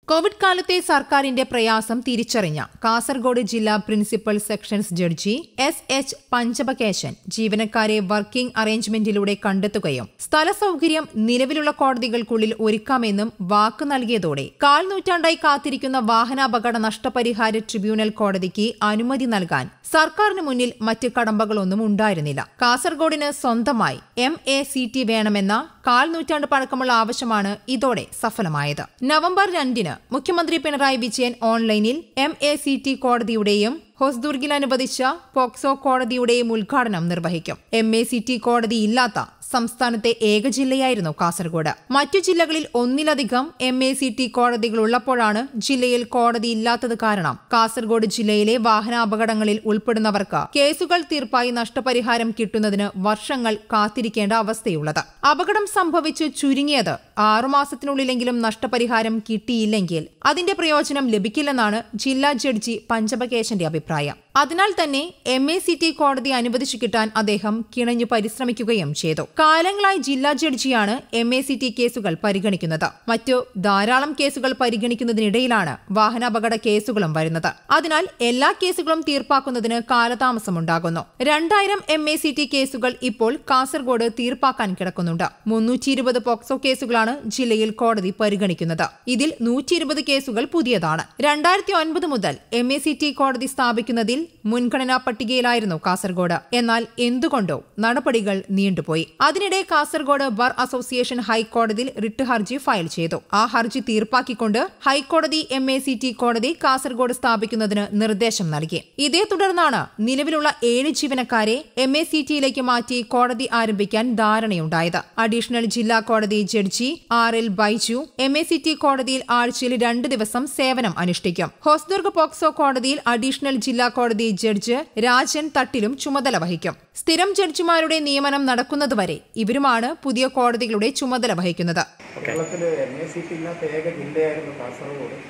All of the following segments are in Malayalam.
കോവിഡ് കാലത്തെ സർക്കാരിന്റെ പ്രയാസം തിരിച്ചറിഞ്ഞ കാസർഗോഡ് ജില്ലാ principal sessions judge S H Panchapakesan ജീവനക്കാരെ വർക്കിംഗ് അറേഞ്ച്മെന്റിലൂടെ കണ്ടെത്തുകയും സ്ഥല സൗകര്യം നിലവിലുള്ള കോടതികൾക്കുള്ളിൽ ഒരുക്കാമെന്നും വാക്ക് നൽകിയതോടെ കാൽ നൂറ്റാണ്ടായി കാത്തിരിക്കുന്ന വാഹനാപകട നഷ്ടപരിഹാര ട്രിബ്യൂണൽ കോടതിക്ക് അനുമതി നൽകാൻ സർക്കാരിന് മുന്നിൽ മറ്റ് കടമ്പകളൊന്നും ഉണ്ടായിരുന്നില്ല കാസർഗോഡിന് സ്വന്തമായി എം എ സി ടി വേണമെന്ന കാൽ നൂറ്റാണ്ട് പഴക്കമുള്ള ആവശ്യമാണ് ഇതോടെ സഫലമായത് നവംബർ രണ്ടിന് മുഖ്യമന്ത്രി പിണറായി വിജയൻ ഓൺലൈനിൽ എം എ സി ടി കോടതിയുടെയും ഹൊസ്ദുർഗിൽ അനുവദിച്ച പോക്സോ കോടതിയുടെയും ഉദ്ഘാടനം നിർവഹിക്കും എം എ സി ടി കോടതി ഇല്ലാത്ത സംസ്ഥാനത്തെ ഏക ജില്ലയായിരുന്നു കാസർഗോഡ് മറ്റു ജില്ലകളിൽ ഒന്നിലധികം എം എ സി ടി കോടതികൾ ഉള്ളപ്പോഴാണ് ജില്ലയിൽ കോടതി ഇല്ലാത്തത് കാരണം കാസർഗോഡ് ജില്ലയിലെ വാഹനാപകടങ്ങളിൽ ഉൾപ്പെടുന്നവർക്ക് കേസുകൾ തീർപ്പായി നഷ്ടപരിഹാരം കിട്ടുന്നതിന് വർഷങ്ങൾ കാത്തിരിക്കേണ്ട അവസ്ഥയുള്ളത് അപകടം സംഭവിച്ചു ചുരുങ്ങിയത് ആറുമാസത്തിനുള്ളിലെങ്കിലും നഷ്ടപരിഹാരം കിട്ടിയില്ലെങ്കിൽ അതിന്റെ പ്രയോജനം ലഭിക്കില്ലെന്നാണ് ജില്ലാ ജഡ്ജി പഞ്ചപകേശന്റെ അഭിപ്രായം അതിനാൽ തന്നെ എം എ സി ടി കോടതി അനുവദിച്ചു കിട്ടാൻ അദ്ദേഹം കിണഞ്ഞു പരിശ്രമിക്കുകയും ചെയ്തു കാലങ്ങളായി ജില്ലാ ജഡ്ജിയാണ് എം എ സി ടി കേസുകൾ പരിഗണിക്കുന്നത് മറ്റു ധാരാളം കേസുകൾ പരിഗണിക്കുന്നതിനിടയിലാണ് വാഹനാപകട കേസുകളും വരുന്നത് അതിനാൽ എല്ലാ കേസുകളും തീർപ്പാക്കുന്നതിന് കാലതാമസമുണ്ടാകുന്നു രണ്ടായിരം എം എ സി ടി കേസുകൾ ഇപ്പോൾ കാസർഗോഡ് തീർപ്പാക്കാൻ കിടക്കുന്നുണ്ട് മുന്നൂറ്റി ഇരുപത് പോക്സോ കേസുകളാണ് ജില്ലയിൽ കോടതി പരിഗണിക്കുന്നത് ഇതിൽ നൂറ്റി ഇരുപത് കേസുകൾ പുതിയതാണ് രണ്ടായിരത്തി ഒൻപത് മുതൽ എം എ സി ടി കോടതി സ്ഥാപിക്കുന്നതിൽ മുൻഗണനാ പട്ടികയിലായിരുന്നു കാസർഗോഡ് എന്നാൽ എന്തുകൊണ്ടോ നടപടികൾ നീണ്ടുപോയി അതിനിടെ കാസർഗോഡ് ബർ അസോസിയേഷൻ ഹൈക്കോടതിയിൽ റിട്ട് ഹർജി ഫയൽ ചെയ്തു ആ ഹർജി തീർപ്പാക്കിക്കൊണ്ട് ഹൈക്കോടതി എം എ സി ടി കോടതി കാസർഗോഡ് സ്ഥാപിക്കുന്നതിന് നിർദ്ദേശം നൽകി ഇതേ തുടർന്നാണ് നിലവിലുള്ള ഏഴ് ജീവനക്കാരെ എം എ സി ടിയിലേക്ക് മാറ്റി കോടതി ആരംഭിക്കാൻ ധാരണയുണ്ടായത് അഡീഷണൽ ജില്ലാ കോടതി judge R L Baiju M A C T കോടതിയിൽ ആഴ്ചയിൽ രണ്ട് ദിവസം സേവനം അനുഷ്ഠിക്കും ഹോസ്ദുർഗ് പോക്സോ കോടതിയിൽ അഡീഷണൽ ജില്ലാ കോടതി ജഡ്ജ് രാജൻ തട്ടിലും ചുമതല വഹിക്കും സ്ഥിരം ജഡ്ജിമാരുടെ നിയമനം നടക്കുന്നതുവരെ ഇവരുമാണ് പുതിയ കോടതികളുടെ ചുമതല വഹിക്കുന്നത് കേരളത്തിൽ എം എ സി ടി ഇല്ലാത്ത ഏക ജില്ലയായിരുന്നു കാസർഗോഡ്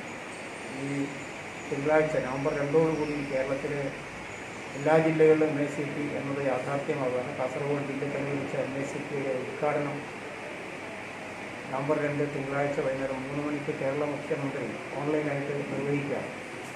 ഈ തിങ്കളാഴ്ച നവംബർ രണ്ടോടുകൂടി കേരളത്തിലെ എല്ലാ ജില്ലകളിലും എം എ സി ടി എന്നത് യാഥാർത്ഥ്യമാവുകയാണ് കാസർഗോഡ് ജില്ലയ്ക്ക് അനുവദിച്ച എം എ സി ടിയുടെ ഉദ്ഘാടനം നവംബർ രണ്ട് തിങ്കളാഴ്ച വൈകുന്നേരം മൂന്ന് മണിക്ക് കേരള മുഖ്യമന്ത്രി ഓൺലൈനായിട്ട് നിർവഹിക്കുകയാണ്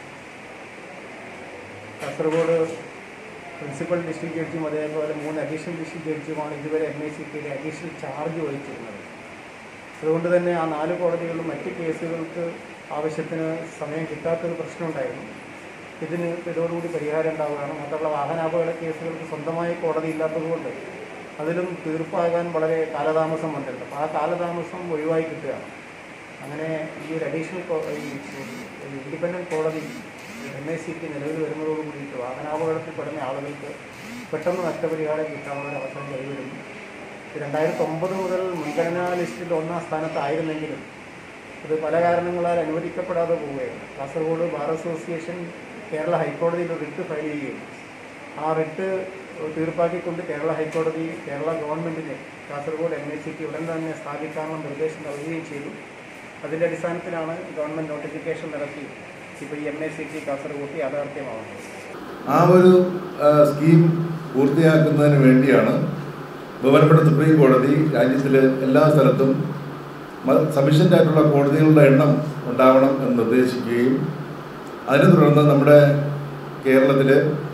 കാസർഗോഡ് പ്രിൻസിപ്പൽ ഡിസ്ട്രിക്ട് ജഡ്ജിയും അതേപോലെ മൂന്ന് അഡീഷണൽ ഡിസ്ട്രിക്ട് ജഡ്ജിയുമാണ് ഇതുവരെ എം ഐ സി ടിയുടെ അഡീഷണൽ ചാർജ് വഹിച്ചിരുന്നത് അതുകൊണ്ട് തന്നെ ആ നാല് കോടതികളിലും മറ്റ് കേസുകൾക്ക് ആവശ്യത്തിന് സമയം കിട്ടാത്തൊരു പ്രശ്നമുണ്ടായിരുന്നു ഇതിന് ഇതോടുകൂടി പരിഹാരം ഉണ്ടാവുകയാണ് മാത്രമല്ല വാഹനാപകട കേസുകൾക്ക് സ്വന്തമായി കോടതി ഇല്ലാത്തതുകൊണ്ട് അതിലും തീർപ്പാകാൻ വളരെ കാലതാമസം വന്നിട്ടുണ്ട് അപ്പോൾ ആ കാലതാമസം ഒഴിവായി കിട്ടുകയാണ് അങ്ങനെ ഈ ഒരു അഡീഷണൽ കോ- ഈ ഇൻഡിപെൻഡൻറ്റ് കോടതി എം എ സിക്ക് നിലവിൽ വരുന്നതോട് കൂടിയിട്ട് വാഹനാപകടത്തിൽ പെടുന്ന ആളുകൾക്ക് പെട്ടെന്ന് നഷ്ടപരിഹാരം കിട്ടാനുള്ള ഒരു അവസരം കൈവരുന്നു രണ്ടായിരത്തി ഒമ്പത് മുതൽ മുൻഗണനാ ലിസ്റ്റിൽ ഒന്നാം സ്ഥാനത്തായിരുന്നെങ്കിലും ഇത് പല കാരണങ്ങളാൽ അനുവദിക്കപ്പെടാതെ പോവുകയാണ് കാസർഗോഡ് ബാർ അസോസിയേഷൻ കേരള ഹൈക്കോടതിയിൽ ഒരു റിട്ട് ഫയൽ ചെയ്യുകയും ആ റിട്ട് തീർപ്പാക്കിക്കൊണ്ട് കേരള ഹൈക്കോടതി കേരള ഗവൺമെൻറ്റിന് കാസർഗോഡ് എം എസ് സിക്ക് ഉടൻ തന്നെ സ്ഥാപിക്കാനുള്ള നിർദ്ദേശം നൽകുകയും ചെയ്തു അതിൻ്റെ അടിസ്ഥാനത്തിലാണ് ഗവൺമെൻറ് നോട്ടിഫിക്കേഷൻ നടത്തി ഇപ്പോൾ ഈ M S C T Kasaragod യാഥാർത്ഥ്യമാവുന്നത് ആ ഒരു ആ, സ്കീം പൂർത്തിയാക്കുന്നതിന് വേണ്ടിയാണ് ബഹുമാനപ്പെട്ട സുപ്രീം കോടതി രാജ്യത്തിലെ എല്ലാ സ്ഥലത്തും സഫീഷ്യൻ്റ് ആയിട്ടുള്ള കോടതികളുടെ എണ്ണം ഉണ്ടാവണം എന്ന് നിർദ്ദേശിക്കുകയും അതിനെ തുടർന്ന് നമ്മുടെ കേരളത്തിൽ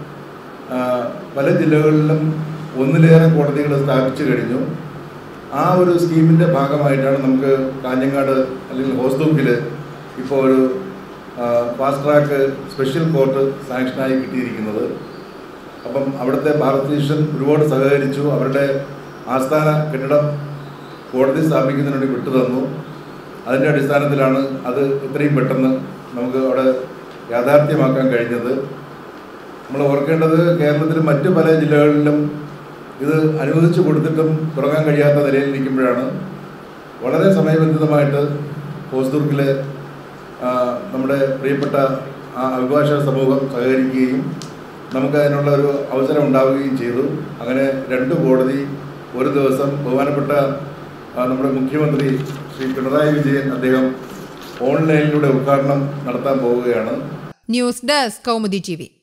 പല ജില്ലകളിലും ഒന്നിലേറെ കോടതികൾ സ്ഥാപിച്ചു കഴിഞ്ഞു ആ ഒരു സ്കീമിൻ്റെ ഭാഗമായിട്ടാണ് നമുക്ക് കാഞ്ഞങ്ങാട് അല്ലെങ്കിൽ ഹോസ്ദൂക്കിൽ ഇപ്പോൾ ഒരു ഫാസ്റ്റ് ട്രാക്ക് സ്പെഷ്യൽ കോർട്ട് സാങ്ഷനായി കിട്ടിയിരിക്കുന്നത് അപ്പം അവിടുത്തെ ഭാരത് സ്റ്റേഷൻ ഒരുപാട് സഹകരിച്ചു അവരുടെ ആസ്ഥാന കെട്ടിടം കോടതി സ്ഥാപിക്കുന്നതിന് വേണ്ടി വിട്ടു തന്നു അതിൻ്റെ അടിസ്ഥാനത്തിലാണ് അത് ഇത്രയും പെട്ടെന്ന് നമുക്ക് അവിടെ യാഥാർത്ഥ്യമാക്കാൻ കഴിഞ്ഞത് നമ്മൾ ഓർക്കേണ്ടത് കേരളത്തിൽ മറ്റ് പല ജില്ലകളിലും ഇത് അനുവദിച്ചു കൊടുത്തിട്ടും തുടങ്ങാൻ കഴിയാത്ത നിലയിൽ നിൽക്കുമ്പോഴാണ് വളരെ സമയബന്ധിതമായിട്ട് ഹോസ്ദുർഗിലെ ആ, നമ്മുടെ പ്രിയപ്പെട്ട ആ അഭിഭാഷക സമൂഹം സഹകരിക്കുകയും നമുക്ക് അതിനുള്ള ഒരു അവസരം ഉണ്ടാവുകയും ചെയ്തു അങ്ങനെ രണ്ട് കോടതി ഒരു ദിവസം ബഹുമാനപ്പെട്ട ആ, നമ്മുടെ മുഖ്യമന്ത്രി ശ്രീ പിണറായി വിജയൻ അദ്ദേഹം ഓൺലൈനിലൂടെ ഉദ്ഘാടനം നടത്താൻ പോവുകയാണ് ന്യൂസ് ഡെസ്ക് കൗമുദി ടി